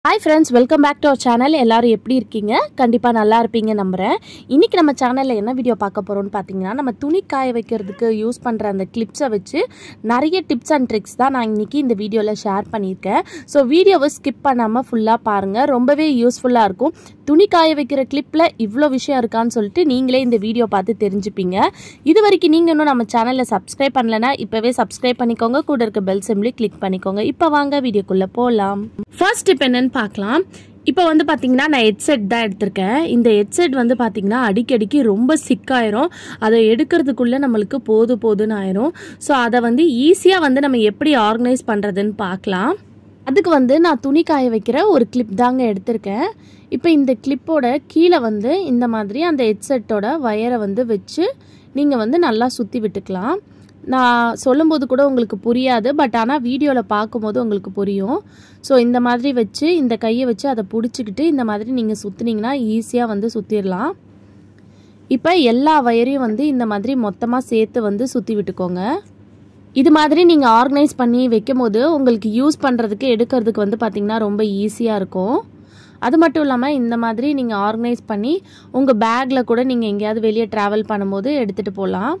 hi friends welcome back to our channel எல்லாரும் எப்படி இருக்கீங்க கண்டிப்பாக நல்லா இருப்பீங்க நம்புகிறேன் இன்றைக்கி நம்ம சேனலில் என்ன வீடியோ பார்க்க போகிறோம்னு பார்த்தீங்கன்னா நம்ம துணி காய வைக்கிறதுக்கு யூஸ் பண்ணுற அந்த கிளிப்ஸை வச்சு நிறைய டிப்ஸ் அண்ட் ட்ரிக்ஸ் தான் நான் இன்றைக்கி இந்த வீடியோவில் ஷேர் பண்ணியிருக்கேன் ஸோ வீடியோவை ஸ்கிப் பண்ணாமல் ஃபுல்லாக பாருங்கள் ரொம்பவே யூஸ்ஃபுல்லாக இருக்கும் துணி காய வைக்கிற கிளிப்பில் இவ்வளோ விஷயம் இருக்கான்னு சொல்லிட்டு நீங்களே இந்த வீடியோ பார்த்து தெரிஞ்சுப்பீங்க இது வரைக்கும் நீங்கள் இன்னும் நம்ம சேனலில் சப்ஸ்கிரைப் பண்ணலைன்னா இப்போவே சப்ஸ்கிரைப் பண்ணிக்கோங்க கூட இருக்க பெல் சிம்லி கிளிக் பண்ணிக்கோங்க இப்போ வாங்க வீடியோக்குள்ளே போகலாம் ஃபர்ஸ்ட் டிப் என்னன்னு பார்க்கலாம் இப்போ வந்து பார்த்தீங்கன்னா நான் ஹெட்செட் தான் எடுத்திருக்கேன் இந்த ஹெட்செட் வந்து பார்த்தீங்கன்னா அடிக்கடிக்கு ரொம்ப சிக்காயிரும் அதை எடுக்கிறதுக்குள்ளே நம்மளுக்கு போது போதுன்னு ஆயிரும் ஸோ அதை வந்து ஈஸியாக வந்து நம்ம எப்படி ஆர்கனைஸ் பண்ணுறதுன்னு பார்க்கலாம் அதுக்கு வந்து நான் துணி காய வைக்கிற ஒரு கிளிப் தாங்க எடுத்திருக்கேன் இப்போ இந்த கிளிப்போட கீழே வந்து இந்த மாதிரி அந்த ஹெட்செட்டோட வயரை வந்து வச்சு நீங்கள் வந்து நல்லா சுற்றி விட்டுக்கலாம் நான் சொல்லும்போது கூட உங்களுக்கு புரியாது பட் ஆனால் வீடியோவில் பார்க்கும்போது உங்களுக்கு புரியும் ஸோ இந்த மாதிரி வச்சு இந்த கையை வச்சு அதை பிடிச்சிக்கிட்டு இந்த மாதிரி நீங்கள் சுற்றுனீங்கன்னா ஈஸியாக வந்து சுற்றிடலாம் இப்போ எல்லா வயரையும் வந்து இந்த மாதிரி மொத்தமாக சேர்த்து வந்து சுற்றி விட்டுக்கோங்க இது மாதிரி நீங்கள் ஆர்கனைஸ் பண்ணி வைக்கும் போது உங்களுக்கு யூஸ் பண்ணுறதுக்கு எடுக்கிறதுக்கு வந்து பார்த்திங்கன்னா ரொம்ப ஈஸியாக இருக்கும் அது மட்டும் இல்லாமல் இந்த மாதிரி நீங்கள் ஆர்கனைஸ் பண்ணி உங்கள் பேக்கில் கூட நீங்கள் எங்கேயாவது வெளியே ட்ராவல் பண்ணும்போது எடுத்துகிட்டு போகலாம்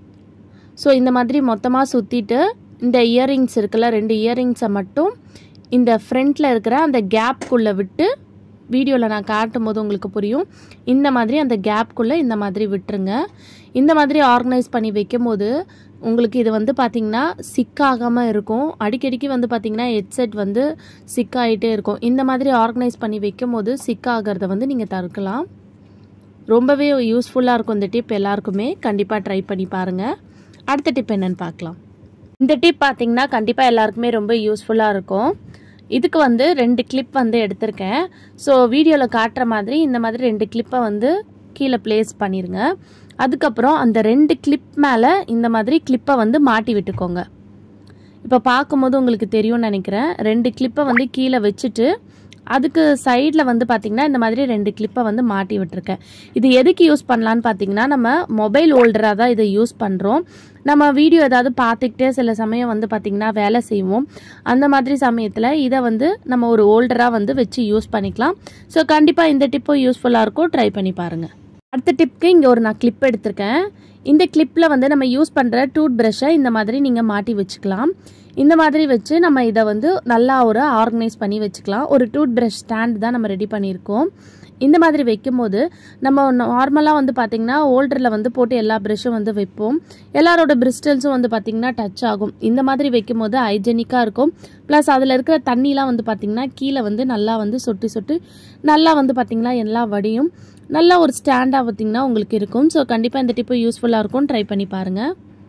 ஸோ இந்த மாதிரி மொத்தமாக சுற்றிட்டு இந்த இயரிங்ஸ் இருக்குல்ல ரெண்டு இயரிங்ஸை மட்டும் இந்த ஃப்ரண்ட்டில் இருக்கிற அந்த கேப்குள்ளே விட்டு வீடியோவில் நான் காட்டும் போது உங்களுக்கு புரியும் இந்த மாதிரி அந்த கேப்குள்ளே இந்த மாதிரி விட்டுருங்க இந்த மாதிரி ஆர்கனைஸ் பண்ணி வைக்கும் போது உங்களுக்கு இது வந்து பார்த்திங்கன்னா சிக்காகாமல் இருக்கும் அடிக்கடிக்கு வந்து பார்த்திங்கன்னா ஹெட்செட் வந்து சிக்காகிட்டே இருக்கும் இந்த மாதிரி ஆர்கனைஸ் பண்ணி வைக்கும் போது சிக்காகிறத வந்து நீங்கள் தடுக்கலாம் ரொம்பவே யூஸ்ஃபுல்லாக இருக்கும் இந்த டிப் எல்லாருக்குமே கண்டிப்பாக ட்ரை பண்ணி பாருங்கள் அடுத்த டிப் என்னென்னு பார்க்கலாம் இந்த டிப் பார்த்தீங்கன்னா கண்டிப்பாக எல்லாருக்குமே ரொம்ப யூஸ்ஃபுல்லாக இருக்கும் இதுக்கு வந்து ரெண்டு கிளிப் வந்து எடுத்திருக்கேன் ஸோ வீடியோவில் காட்டுற மாதிரி இந்த மாதிரி ரெண்டு கிளிப்பை வந்து கீழே ப்ளேஸ் பண்ணிடுங்க அதுக்கப்புறம் அந்த ரெண்டு கிளிப் மேலே இந்த மாதிரி கிளிப்பை வந்து மாட்டி விட்டுக்கோங்க இப்போ பார்க்கும்போது உங்களுக்கு தெரியும்னு நினைக்கிறேன் ரெண்டு கிளிப்பை வந்து கீழே வச்சுட்டு அதுக்கு சைடில் வந்து பார்த்திங்கன்னா இந்த மாதிரி ரெண்டு கிளிப்பை வந்து மாட்டி விட்டுருக்கேன் இது எதுக்கு யூஸ் பண்ணலான்னு பார்த்தீங்கன்னா நம்ம மொபைல் ஹோல்டராக தான் இதை யூஸ் பண்ணுறோம் நம்ம வீடியோ ஏதாவது பார்த்துக்கிட்டே சில சமயம் வந்து பார்த்திங்கன்னா வேலை செய்வோம் அந்த மாதிரி சமயத்தில் இதை வந்து நம்ம ஒரு ஹோல்டராக வந்து வச்சு யூஸ் பண்ணிக்கலாம் ஸோ கண்டிப்பாக இந்த டிப்பும் யூஸ்ஃபுல்லாக இருக்கும் ட்ரை பண்ணி பாருங்கள் அடுத்த டிப்க்கு இங்கே ஒரு நான் கிளிப் எடுத்திருக்கேன் இந்த கிளிப்பில் வந்து நம்ம யூஸ் பண்ணுற டூத் ப்ரஷ்ஷை இந்த மாதிரி நீங்கள் மாட்டி வச்சுக்கலாம் இந்த மாதிரி வச்சு நம்ம இதை வந்து நல்லா ஒரு ஆர்கனைஸ் பண்ணி வச்சுக்கலாம் ஒரு டூத் ப்ரஷ் ஸ்டாண்ட் தான் நம்ம ரெடி பண்ணியிருக்கோம் இந்த மாதிரி வைக்கும்போது நம்ம நார்மலாக வந்து பார்த்திங்கன்னா ஹோல்டரில் வந்து போட்டு எல்லா ப்ரெஷ்ஷும் வந்து வைப்போம் எல்லாரோட பிரிஸ்டல்ஸும் வந்து பார்த்திங்கன்னா டச் ஆகும் இந்த மாதிரி வைக்கும்போது ஹைஜெனிக்காக இருக்கும் ப்ளஸ் அதில் இருக்கிற தண்ணிலாம் வந்து பார்த்திங்கன்னா கீழே வந்து நல்லா வந்து சொட்டு சொட்டு நல்லா வந்து பார்த்திங்கன்னா எல்லா வடியும் நல்லா ஒரு ஸ்டாண்டாக பார்த்திங்கன்னா உங்களுக்கு இருக்கும் ஸோ கண்டிப்பாக இந்த டிப்பு யூஸ்ஃபுல்லாக இருக்கும் ட்ரை பண்ணி பாருங்கள்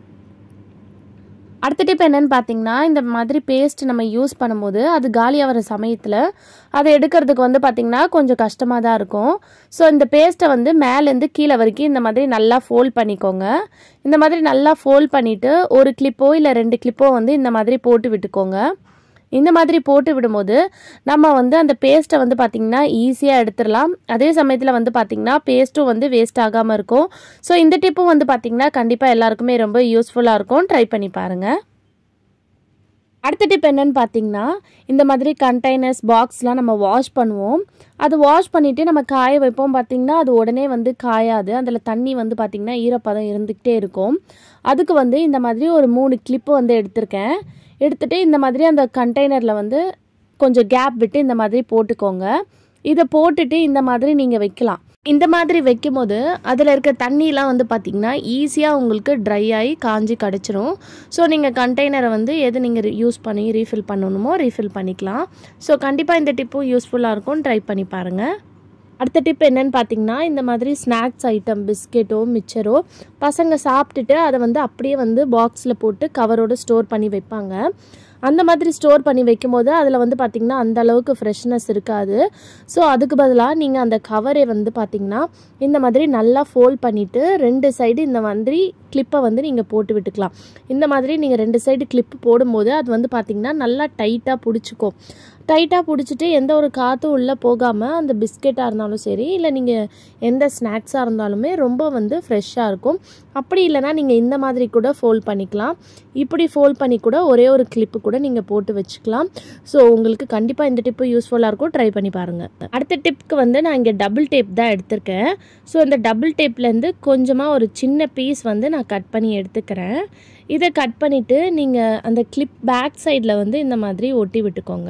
அடுத்த டிப் என்னென்னு பார்த்தீங்கன்னா இந்த மாதிரி பேஸ்ட் நம்ம யூஸ் பண்ணும்போது அது காலியாகிற சமயத்தில் அதை எடுக்கிறதுக்கு வந்து பார்த்திங்கன்னா கொஞ்சம் கஷ்டமாக தான் இருக்கும் ஸோ இந்த பேஸ்ட்டை வந்து மேலேருந்து கீழே வரைக்கும் இந்த மாதிரி நல்லா ஃபோல்ட் பண்ணிக்கோங்க இந்த மாதிரி நல்லா ஃபோல்ட் பண்ணிவிட்டு ஒரு கிளிப்போ இல்லை ரெண்டு கிளிப்போ வந்து இந்த மாதிரி போட்டு விட்டுக்கோங்க இந்த மாதிரி போட்டு விடும்போது நம்ம வந்து அந்த பேஸ்ட்டை வந்து பார்த்திங்கன்னா ஈஸியாக எடுத்துடலாம் அதே சமயத்தில் வந்து பார்த்திங்கன்னா பேஸ்ட்டும் வந்து வேஸ்ட் ஆகாமல் இருக்கும் ஸோ இந்த டிப்பும் வந்து பார்த்திங்கன்னா கண்டிப்பாக எல்லாருக்குமே ரொம்ப யூஸ்ஃபுல்லாக இருக்கும் ட்ரை பண்ணி பாருங்கள் அடுத்த டிப் என்னன்னு பார்த்தீங்கன்னா இந்த மாதிரி கண்டெய்னர்ஸ் பாக்ஸ்லாம் நம்ம வாஷ் பண்ணுவோம் அது வாஷ் பண்ணிவிட்டு நம்ம காய வைப்போம் பார்த்திங்கன்னா அது உடனே வந்து காயாது அதில் தண்ணி வந்து பார்த்திங்கன்னா ஈரப்பதம் இருந்துக்கிட்டே இருக்கும் அதுக்கு வந்து இந்த மாதிரி ஒரு மூணு கிளிப்பு வந்து எடுத்திருக்கேன் எடுத்துகிட்டு இந்த மாதிரி அந்த கண்டெய்னரில் வந்து கொஞ்சம் கேப் விட்டு இந்த மாதிரி போட்டுக்கோங்க இதை போட்டுட்டு இந்த மாதிரி நீங்கள் வைக்கலாம் இந்த மாதிரி வைக்கும்போது அதில் இருக்க தண்ணியெலாம் வந்து பார்த்திங்கன்னா ஈஸியாக உங்களுக்கு ட்ரை ஆகி காஞ்சி கிடச்சிரும் ஸோ நீங்கள் கண்டெய்னரை வந்து எது நீங்கள் யூஸ் பண்ணி ரீஃபில் பண்ணணுமோ ரீஃபில் பண்ணிக்கலாம் ஸோ கண்டிப்பாக இந்த டிப்பும் யூஸ்ஃபுல்லாக இருக்கும் ட்ரை பண்ணி பாருங்கள் அடுத்த டிப் என்னன்னு பார்த்தீங்கன்னா இந்த மாதிரி ஸ்நாக்ஸ் ஐட்டம் பிஸ்கெட்டோ மிச்சரோ பசங்க சாப்பிட்டுட்டு அதை வந்து அப்படியே வந்து பாக்ஸில் போட்டு கவரோடு ஸ்டோர் பண்ணி வைப்பாங்க அந்த மாதிரி ஸ்டோர் பண்ணி வைக்கும்போது அதில் வந்து பார்த்திங்கன்னா அந்த அளவுக்கு ஃப்ரெஷ்னஸ் இருக்காது ஸோ அதுக்கு பதிலாக நீங்கள் அந்த கவரை வந்து பார்த்திங்கன்னா இந்த மாதிரி நல்லா ஃபோல்ட் பண்ணிவிட்டு ரெண்டு சைடு இந்த மாதிரி கிளிப்பை வந்து நீங்கள் போட்டு விட்டுக்கலாம் இந்த மாதிரி நீங்கள் ரெண்டு சைடு கிளிப்பு போடும்போது அது வந்து பார்த்திங்கன்னா நல்லா டைட்டாக பிடிச்சிக்கும் டைட்டாக பிடிச்சிட்டு எந்த ஒரு காற்றும் உள்ளே போகாமல் அந்த பிஸ்கெட்டாக இருந்தாலும் சரி இல்லை நீங்கள் எந்த ஸ்நாக்ஸாக இருந்தாலுமே ரொம்ப வந்து ஃப்ரெஷ்ஷாக இருக்கும் அப்படி இல்லைனா நீங்கள் இந்த மாதிரி கூட ஃபோல்ட் பண்ணிக்கலாம் இப்படி ஃபோல்ட் பண்ணி கூட ஒரே ஒரு கிளிப்பு கூட நீங்கள் போட்டு வச்சுக்கலாம் ஸோ உங்களுக்கு கண்டிப்பாக இந்த டிப்பு யூஸ்ஃபுல்லாக இருக்கும் ட்ரை பண்ணி பாருங்கள் அடுத்த டிப்புக்கு வந்து நான் இங்கே டபுள் டேப் தான் எடுத்திருக்கேன் ஸோ இந்த டபுள் டேப்லேருந்து கொஞ்சமாக ஒரு சின்ன பீஸ் வந்து நான் கட் பண்ணி எடுத்துக்கிறேன் இதை கட் பண்ணிவிட்டு நீங்கள் அந்த கிளிப் பேக் சைடில் வந்து இந்த மாதிரி ஒட்டி விட்டுக்கோங்க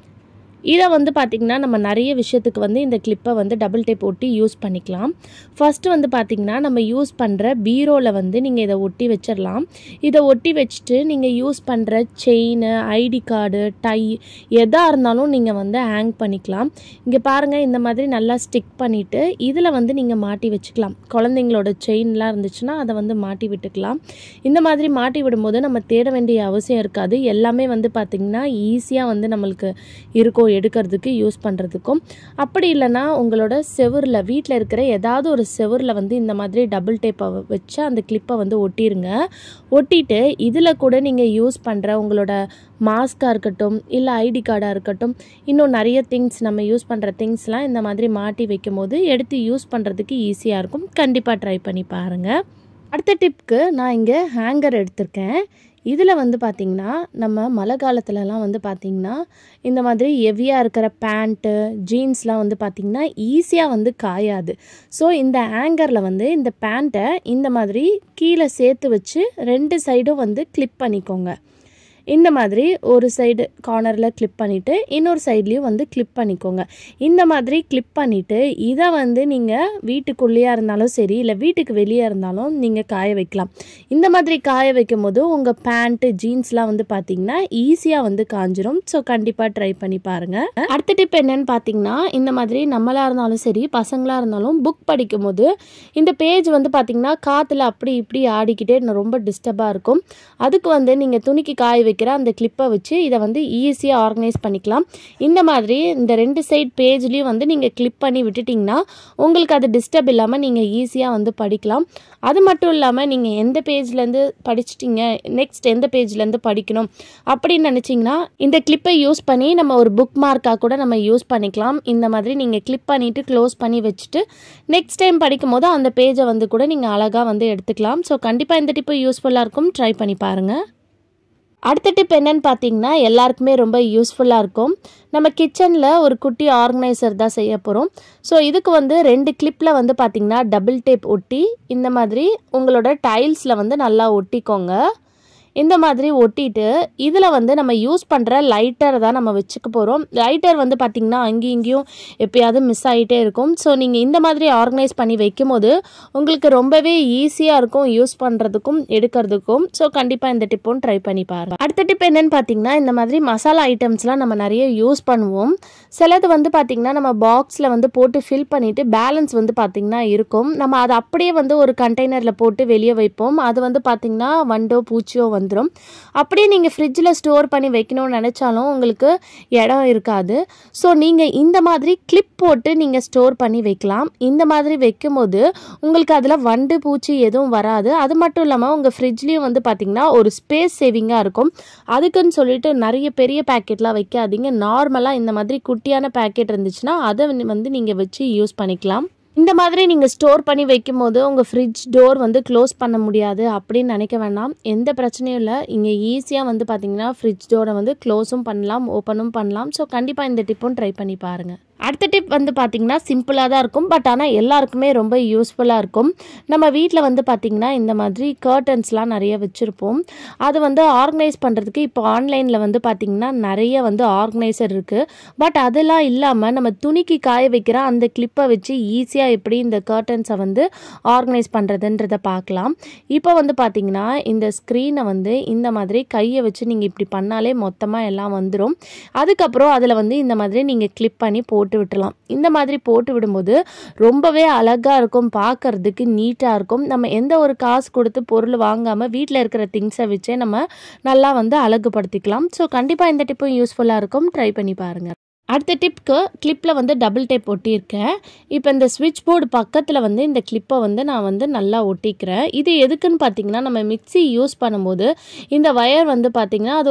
இதை வந்து பார்த்திங்கன்னா நம்ம நிறைய விஷயத்துக்கு வந்து இந்த கிளிப்பை வந்து டபுள் டேப் ஒட்டி யூஸ் பண்ணிக்கலாம் ஃபஸ்ட்டு வந்து பார்த்திங்கன்னா நம்ம யூஸ் பண்ணுற பீரோவில் வந்து நீங்கள் இதை ஒட்டி வச்சிடலாம் இதை ஒட்டி வச்சுட்டு நீங்கள் யூஸ் பண்ணுற செயின் ஐடி கார்டு டை எதாக இருந்தாலும் நீங்கள் வந்து ஹேங் பண்ணிக்கலாம் இங்கே பாருங்கள் இந்த மாதிரி நல்லா ஸ்டிக் பண்ணிவிட்டு இதில் வந்து நீங்கள் மாட்டி வச்சுக்கலாம் குழந்தைங்களோட செயின்லாம் இருந்துச்சுன்னா அதை வந்து மாட்டி விட்டுக்கலாம் இந்த மாதிரி மாட்டி விடும்போது நம்ம தேட வேண்டிய அவசியம் இருக்காது எல்லாமே வந்து பார்த்திங்கன்னா ஈஸியாக வந்து நம்மளுக்கு இருக்கும் எடுக்கிறதுக்கு யூஸ் பண்ணுறதுக்கும் அப்படி இல்லைன்னா உங்களோட செவுரில் வீட்டில் இருக்கிற ஏதாவது ஒரு செவுரில் வந்து இந்த மாதிரி டபுள் டேப்பை வச்சு அந்த கிளிப்பை வந்து ஒட்டிடுங்க ஒட்டிட்டு இதில் கூட நீங்கள் யூஸ் பண்ணுற உங்களோட மாஸ்காக இருக்கட்டும் இல்லை ஐடி கார்டாக இருக்கட்டும் இன்னும் நிறைய திங்ஸ் நம்ம யூஸ் பண்ணுற திங்ஸ்லாம் இந்த மாதிரி மாட்டி வைக்கும் போது எடுத்து யூஸ் பண்ணுறதுக்கு ஈஸியாக இருக்கும் கண்டிப்பாக ட்ரை பண்ணி பாருங்கள் அடுத்த டிப்க்கு நான் இங்கே ஹேங்கர் எடுத்திருக்கேன் இதில் வந்து பார்த்திங்கன்னா நம்ம மழை காலத்துலலாம் வந்து பார்த்திங்கன்னா இந்த மாதிரி ஹெவியாக இருக்கிற பேண்ட்டு ஜீன்ஸ்லாம் வந்து பார்த்திங்கன்னா ஈஸியாக வந்து காயாது ஸோ இந்த ஹேங்கரில் வந்து இந்த பேண்ட்டை இந்த மாதிரி கீழே சேர்த்து வச்சு ரெண்டு சைடும் வந்து கிளிப் பண்ணிக்கோங்க இந்த மாதிரி ஒரு சைடு கார்னரில் கிளிப் பண்ணிவிட்டு இன்னொரு சைட்லேயும் வந்து கிளிப் பண்ணிக்கோங்க இந்த மாதிரி கிளிப் பண்ணிவிட்டு இதை வந்து நீங்கள் வீட்டுக்குள்ளேயே இருந்தாலும் சரி இல்லை வீட்டுக்கு வெளியே இருந்தாலும் நீங்கள் காய வைக்கலாம் இந்த மாதிரி காய வைக்கும் போது உங்கள் பேண்ட்டு ஜீன்ஸ்லாம் வந்து பார்த்தீங்கன்னா ஈஸியாக வந்து காஞ்சிரும் ஸோ கண்டிப்பாக ட்ரை பண்ணி பாருங்கள் அடுத்த டிப் என்னன்னு பார்த்தீங்கன்னா இந்த மாதிரி நம்மளாக இருந்தாலும் சரி பசங்களாக இருந்தாலும் புக் படிக்கும் போது இந்த பேஜ் வந்து பார்த்தீங்கன்னா காற்றுல அப்படி இப்படி ஆடிக்கிட்டே ரொம்ப டிஸ்டர்பாக இருக்கும் அதுக்கு வந்து நீங்கள் துணிக்கு காய வைக்கிற அந்த கிளிப்பை வச்சு இதை வந்து ஈஸியாக ஆர்கனைஸ் பண்ணிக்கலாம் இந்த மாதிரி இந்த ரெண்டு சைட் பேஜ்லேயும் வந்து நீங்கள் கிளிப் பண்ணி விட்டுட்டிங்கன்னா உங்களுக்கு அது டிஸ்டர்ப் இல்லாமல் நீங்கள் ஈஸியாக வந்து படிக்கலாம் அது மட்டும் இல்லாமல் நீங்கள் எந்த பேஜ்லேருந்து படிச்சிட்டிங்க நெக்ஸ்ட் எந்த பேஜ்லேருந்து படிக்கணும் அப்படின்னு நினச்சிங்கன்னா இந்த கிளிப்பை யூஸ் பண்ணி நம்ம ஒரு புக் மார்க்காக கூட நம்ம யூஸ் பண்ணிக்கலாம் இந்த மாதிரி நீங்கள் கிளிப் பண்ணிவிட்டு க்ளோஸ் பண்ணி வச்சுட்டு நெக்ஸ்ட் டைம் படிக்கும் போது அந்த பேஜை வந்து கூட நீங்கள் அழகாக வந்து எடுத்துக்கலாம் ஸோ கண்டிப்பாக இந்த டிப்பு யூஸ்ஃபுல்லாக இருக்கும் ட்ரை பண்ணி பாருங்கள் அடுத்த டிப் என்னன்னு பார்த்தீங்கன்னா எல்லாருக்குமே ரொம்ப யூஸ்ஃபுல்லாக இருக்கும் நம்ம கிச்சனில் ஒரு குட்டி ஆர்கனைசர் தான் செய்ய போகிறோம் ஸோ இதுக்கு வந்து ரெண்டு கிளிப்பில் வந்து பார்த்திங்கன்னா டபுள் டேப் ஒட்டி இந்த மாதிரி உங்களோட டைல்ஸில் வந்து நல்லா ஒட்டிக்கோங்க இந்த மாதிரி ஒட்டிட்டு இதில் வந்து நம்ம யூஸ் பண்ணுற லைட்டர் தான் நம்ம வச்சுக்க போகிறோம் லைட்டர் வந்து பார்த்திங்கன்னா அங்கேயும் இங்கேயும் எப்பயாவது மிஸ் ஆகிட்டே இருக்கும் ஸோ நீங்கள் இந்த மாதிரி ஆர்கனைஸ் பண்ணி வைக்கும்போது உங்களுக்கு ரொம்பவே ஈஸியாக இருக்கும் யூஸ் பண்ணுறதுக்கும் எடுக்கிறதுக்கும் ஸோ கண்டிப்பாக இந்த டிப்பும் ட்ரை பண்ணி பாருங்கள் அடுத்த டிப் என்னன்னு பார்த்தீங்கன்னா இந்த மாதிரி மசாலா ஐட்டம்ஸ்லாம் நம்ம நிறைய யூஸ் பண்ணுவோம் சிலது வந்து பார்த்திங்கன்னா நம்ம பாக்ஸில் வந்து போட்டு ஃபில் பண்ணிவிட்டு பேலன்ஸ் வந்து பார்த்திங்கன்னா இருக்கும் நம்ம அதை அப்படியே வந்து ஒரு கண்டெய்னரில் போட்டு வெளியே வைப்போம் அது வந்து பார்த்திங்கன்னா வண்டோ பூச்சியோ வந்துடும் அப்படியே நீங்கள் ஃப்ரிட்ஜில் ஸ்டோர் பண்ணி வைக்கணும்னு நினச்சாலும் உங்களுக்கு இடம் இருக்காது ஸோ நீங்கள் இந்த மாதிரி கிளிப் போட்டு நீங்கள் ஸ்டோர் பண்ணி வைக்கலாம் இந்த மாதிரி வைக்கும்போது உங்களுக்கு அதில் வண்டு பூச்சி எதுவும் வராது அது மட்டும் இல்லாமல் உங்கள் ஃப்ரிட்ஜ்லேயும் வந்து பார்த்திங்கன்னா ஒரு ஸ்பேஸ் சேவிங்காக இருக்கும் அதுக்குன்னு சொல்லிட்டு நிறைய பெரிய பேக்கெட்லாம் வைக்காதீங்க நார்மலாக இந்த மாதிரி குட்டியான பேக்கெட் இருந்துச்சுன்னா அதை வந்து நீங்கள் வச்சு யூஸ் பண்ணிக்கலாம் இந்த மாதிரி நீங்கள் ஸ்டோர் பண்ணி வைக்கும்போது உங்கள் ஃப்ரிட்ஜ் டோர் வந்து க்ளோஸ் பண்ண முடியாது அப்படின்னு நினைக்க வேண்டாம் எந்த பிரச்சனையும் இல்லை இங்கே ஈஸியாக வந்து பார்த்தீங்கன்னா ஃப்ரிட்ஜ் டோரை வந்து க்ளோஸும் பண்ணலாம் ஓப்பனும் பண்ணலாம் ஸோ கண்டிப்பாக இந்த டிப்பும் ட்ரை பண்ணி பாருங்கள் அடுத்த டிப் வந்து பார்த்திங்கன்னா சிம்பிளாக தான் இருக்கும் பட் ஆனால் எல்லாருக்குமே ரொம்ப யூஸ்ஃபுல்லாக இருக்கும் நம்ம வீட்டில் வந்து பார்த்திங்கன்னா இந்த மாதிரி கர்டன்ஸ்லாம் நிறைய வச்சுருப்போம் அது வந்து ஆர்கனைஸ் பண்ணுறதுக்கு இப்போ ஆன்லைனில் வந்து பார்த்திங்கன்னா நிறைய வந்து ஆர்கனைசர் இருக்குது பட் அதெல்லாம் இல்லாமல் நம்ம துணிக்கு காய வைக்கிற அந்த கிளிப்பை வச்சு ஈஸியாக எப்படி இந்த கர்டன்ஸை வந்து ஆர்கனைஸ் பண்ணுறதுன்றதை பார்க்கலாம் இப்போ வந்து பார்த்திங்கன்னா இந்த ஸ்க்ரீனை வந்து இந்த மாதிரி கையை வச்சு நீங்கள் இப்படி பண்ணாலே மொத்தமாக எல்லாம் வந்துடும் அதுக்கப்புறம் அதில் வந்து இந்த மாதிரி நீங்கள் கிளிப் பண்ணி போட்டு விட்டுலாம் இந்த மாதிரி போட்டு விடும்போது ரொம்பவே அழகாக இருக்கும் பார்க்கறதுக்கு நீட்டாக இருக்கும் நம்ம எந்த ஒரு காசு கொடுத்து பொருள் வாங்காமல் வீட்டில் இருக்கிற திங்ஸை வச்சே நம்ம நல்லா வந்து அழகுபடுத்திக்கலாம் ஸோ கண்டிப்பாக இந்த டிப்பும் யூஸ்ஃபுல்லாக இருக்கும் ட்ரை பண்ணி பாருங்கள் அடுத்த டிப்க்கு கிளிப்பில் வந்து டபுள் டேப் ஒட்டியிருக்கேன் இப்போ இந்த ஸ்விட்ச் போர்டு பக்கத்தில் வந்து இந்த கிளிப்பை வந்து நான் வந்து நல்லா ஒட்டிக்கிறேன் இது எதுக்குன்னு பார்த்தீங்கன்னா நம்ம மிக்ஸி யூஸ் பண்ணும்போது இந்த ஒயர் வந்து பார்த்திங்கன்னா அது ஒரு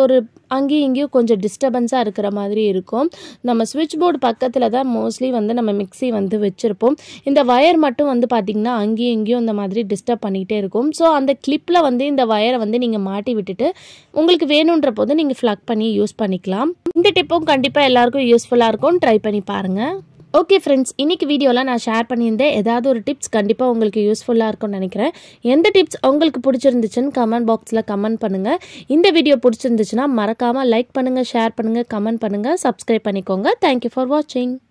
அங்கேயும் இங்கேயும் கொஞ்சம் டிஸ்டர்பன்ஸாக இருக்கிற மாதிரி இருக்கும் நம்ம சுவிட்ச் போர்டு பக்கத்தில் தான் மோஸ்ட்லி வந்து நம்ம மிக்ஸி வந்து வச்சுருப்போம் இந்த வயர் மட்டும் வந்து பார்த்திங்கன்னா அங்கேயும் இங்கேயும் இந்த மாதிரி டிஸ்டர்ப் பண்ணிகிட்டே இருக்கும் ஸோ அந்த கிளிப்பில் வந்து இந்த வயரை வந்து நீங்கள் மாட்டி விட்டுட்டு உங்களுக்கு வேணுன்ற போது நீங்கள் ஃப்ளக் பண்ணி யூஸ் பண்ணிக்கலாம் இந்த டிப்பும் கண்டிப்பாக எல்லாருக்கும் யூஸ்ஃபுல்லாக இருக்கும் ட்ரை பண்ணி பாருங்கள் ஓகே ஃப்ரெண்ட்ஸ் இன்னைக்கு வீடியோவில் நான் ஷேர் பண்ணியிருந்தேன் ஏதாவது ஒரு டிப்ஸ் கண்டிப்பாக உங்களுக்கு யூஸ்ஃபுல்லாக இருக்கும்னு நினைக்கிறேன் எந்த டிப்ஸ் உங்களுக்கு பிடிச்சிருந்துச்சுன்னு கமெண்ட் பாக்ஸில் கமெண்ட் பண்ணுங்கள் இந்த வீடியோ பிடிச்சிருந்துச்சுன்னா மறக்காமல் லைக் பண்ணுங்கள் ஷேர் பண்ணுங்கள் கமெண்ட் பண்ணுங்கள் சப்ஸ்கிரைப் பண்ணிக்கோங்க தேங்க்யூ ஃபார் வாட்சிங்